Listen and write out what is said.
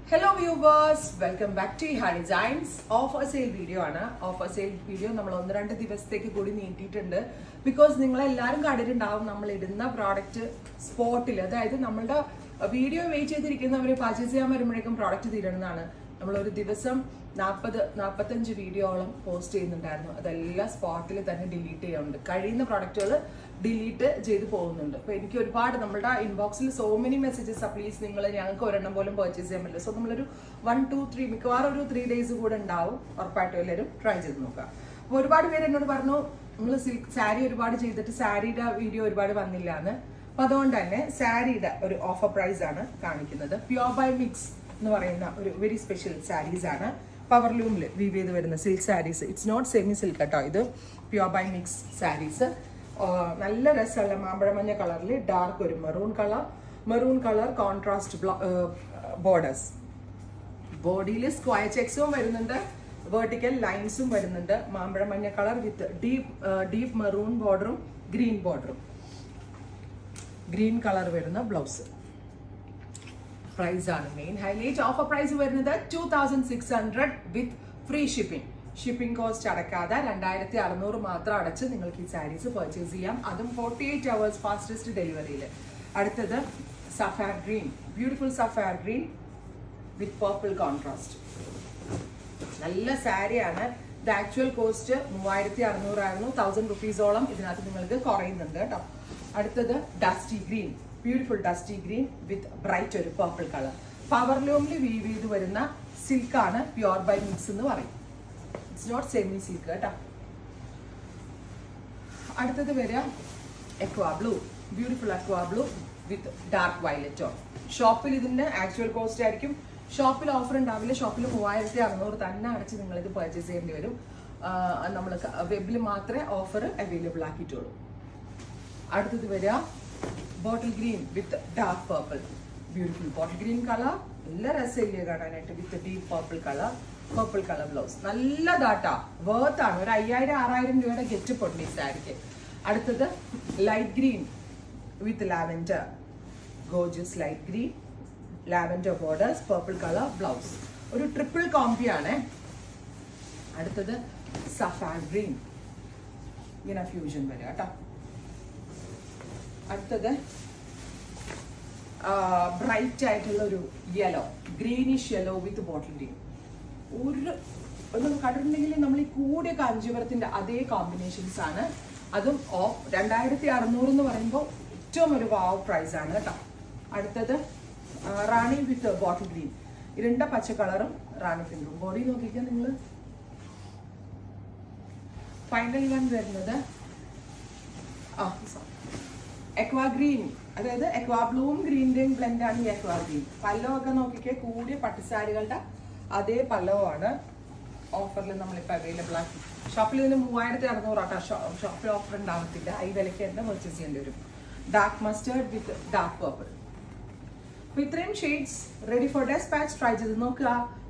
hello viewers welcome back to Ha designs offer sale video ആണ് offer sale video നമ്മൾ ഒന്ന് രണ്ട് ദിവസത്തേക്ക് കൂടി നീട്ടിയിട്ടുണ്ട് ബിക്കോസ് നിങ്ങൾ എല്ലാവരും കണ്ടിട്ടുണ്ടാവും നമ്മൾ ഇടുന്ന പ്രോഡക്റ്റ് സ്പോട്ടിൽ അതായത് നമ്മളുടെ വീഡിയോ വെയിറ്റ് ചെയ്തിരിക്കുന്നവർ പർച്ചേസ് ചെയ്യാൻ വരുമ്പോഴേക്കും പ്രോഡക്റ്റ് തീരുന്നതാണ് നമ്മൾ ഒരു ദിവസം നാൽപ്പത് നാൽപ്പത്തഞ്ച് വീഡിയോളം പോസ്റ്റ് ചെയ്യുന്നുണ്ടായിരുന്നു അതെല്ലാം സ്പോട്ടിൽ തന്നെ ഡിലീറ്റ് ചെയ്യാറുണ്ട് കഴിയുന്ന പ്രോഡക്റ്റുകൾ ഡിലീറ്റ് ചെയ്ത് പോകുന്നുണ്ട് അപ്പോൾ എനിക്ക് ഒരുപാട് നമ്മുടെ ഇൻബോക്സിൽ സോ മെനി മെസ്സേജസ് പ്ലീസ് നിങ്ങൾ ഞങ്ങൾക്ക് ഒരെണ്ണം പോലും പർച്ചേസ് ചെയ്യാൻ പറ്റില്ല സോ നമ്മളൊരു വൺ ടു ത്രീ മിക്കവാറും ഒരു ത്രീ ഡേയ്സ് കൂടെ ഉണ്ടാവും ഉറപ്പായിട്ടും എല്ലാവരും ട്രൈ ചെയ്ത് നോക്കുക അപ്പോൾ ഒരുപാട് പേര് എന്നോട് പറഞ്ഞു നിങ്ങൾ സിൽക്ക് സാരി ഒരുപാട് ചെയ്തിട്ട് സാരിയുടെ വീഡിയോ ഒരുപാട് വന്നില്ല എന്ന് അപ്പോൾ അതുകൊണ്ട് തന്നെ സാരിയുടെ ഒരു ഓഫർ പ്രൈസ് ആണ് കാണിക്കുന്നത് പ്യോർ ബൈ മിക്സ് എന്ന് പറയുന്ന ഒരു വെരി സ്പെഷ്യൽ സാരീസ് ആണ് പവർ ലൂമിൽ വീവ് ചെയ്ത് വരുന്ന silk sarees it's not semi silk കേട്ടോ ഇത് പ്യോർ ബൈ മിക്സ് സാരീസ് നല്ല രസമുള്ള മാമ്പഴമഞ്ഞ കളറിൽ ഡാർക്ക് ഒരു maroon colour maroon colour contrast borders ബോഡിയിൽ സ്ക്വയർ ചെക്സും വരുന്നുണ്ട് വെർട്ടിക്കൽ ലൈൻസും വരുന്നുണ്ട് മാമ്പഴമഞ്ഞ colour with deep deep maroon ബോർഡറും ഗ്രീൻ ബോർഡറും ഗ്രീൻ കളർ വരുന്ന ബ്ലൗസ് പ്രൈസ് ആണ് മെയിൻ ഹൈലൈറ്റ് ഓഫർ പ്രൈസ് വരുന്നത് two thousand six hundred with free shipping shipping cost അടക്കാതെ രണ്ടായിരത്തി അറുന്നൂറ് മാത്രം അടച്ച് നിങ്ങൾക്ക് ഈ സാരീസ് പർച്ചേസ് ചെയ്യാം അതും ഫോർട്ടി എയ്റ്റ് അവേഴ്സ് ഫാസ്റ്റസ്റ്റ് ഡെലിവറിയിൽ അടുത്തത് sapphire green beautiful sapphire green with purple contrast നല്ല സാരിയാണ് ഇത് ആക്ച്വൽ കോസ്റ്റ് മൂവായിരത്തി അറുന്നൂറായിരുന്നു തൗസൻഡ് റുപ്പീസോളം ഇതിനകത്ത് നിങ്ങൾക്ക് കുറയുന്നുണ്ട് കേട്ടോ അടുത്തത് dusty green beautiful dusty green with bright ഒരു പർപ്പിൾ കളർ പവർ ലൂമിൽ വീവ് ചെയ്ത് വരുന്ന സിൽക്കാണ് പ്യോർ ബൈ മിക്സ് എന്ന് പറയും ഇറ്റ്സ് നോട്ട് സെമി സിൽക്ക് കേട്ടോ അടുത്തത് വരിക aqua blue beautiful aqua blue with dark വയലറ്റോ ഷോപ്പിൽ ഇതിന്റെ ആക്ച്വൽ കോസ്റ്റ് ആയിരിക്കും ഷോപ്പിൽ ഓഫർ ഉണ്ടാവില്ല ഷോപ്പിൽ മൂവായിരത്തി അറുന്നൂറ് തന്നെ അടച്ച് നിങ്ങൾ ഇത് പർച്ചേസ് ചെയ്യേണ്ടി വരും നമ്മൾ വെബിൽ മാത്രമേ ഓഫർ അവൈലബിൾ ആക്കിയിട്ടുള്ളൂ അടുത്തത് വരിക bottle green with dark purple beautiful bottle green colour നല്ല രസമില്ലേ കാണാനായിട്ട് with deep purple colour purple colour blouse നല്ലതാട്ടാ വേർത്ത് ആണ് ഒരു അയ്യായിരം ആറായിരം രൂപയുടെ ഗെറ്റപ്പ് ഉണ്ട് ഈ സാരിക്ക് അടുത്തത് light green with lavender gorgeous light green lavender borders purple colour blouse ഒരു ട്രിപ്പിൾ കോമ്പി ആണ് അടുത്തത് സഫാൻ ഗ്രീൻ ഇങ്ങനെ ഫ്യൂഷൻ വരിക കേട്ടോ അടുത്തത് ബ്രൈറ്റ് ആയിട്ടുള്ള ഒരു yellow greenish yellow with bottle green ഒരു ഒന്ന് കണ്ടിട്ടുണ്ടെങ്കിൽ നമ്മൾ ഈ കൂടിയ കാഞ്ചീപുരത്തിന്റെ അതേ കോമ്പിനേഷൻസ് ആണ് അതും ഓഫ് രണ്ടായിരത്തി അറുന്നൂറ് എന്ന് പറയുമ്പോൾ ഏറ്റവും ഒരു വാവ് പ്രൈസ് ആണ് കേട്ടോ അടുത്തത് റാണി വിത്ത് ബോട്ടിൽ ഗ്രീൻ ഇരുണ്ട പച്ച കളറും റാണി പിങ്കും ബോഡി നോക്കിക്കാൻ നിങ്ങൾ ഫൈനൽ വൺ വരുന്നത് ആ എക്വാ ഗ്രീൻ അതായത് എക്വാ ബ്ലൂവും ഗ്രീൻ്റെയും ബ്ലെൻഡ് ആണ് ഈ എക്വാ ഗ്രീൻ പല്ലവൊക്കെ നോക്കിക്കേ കൂടിയ പട്ടുസാരികളുടെ അതേ പല്ലവമാണ് ഓഫറിൽ നമ്മളിപ്പോൾ അവൈലബിൾ ആക്കി ഷോപ്പിൽ ഇതിന് മൂവായിരത്തി അറുന്നൂറാട്ടോ ഷോപ്പിൽ ഓഫർ ഉണ്ടാവത്തില്ല ഈ വിലയ്ക്ക് തന്നെ പർച്ചേസ് ചെയ്യേണ്ടി വരും dark mustard with dark purple അപ്പോൾ ഇത്രയും shades ready for dispatch try ചെയ്ത് നോക്കുക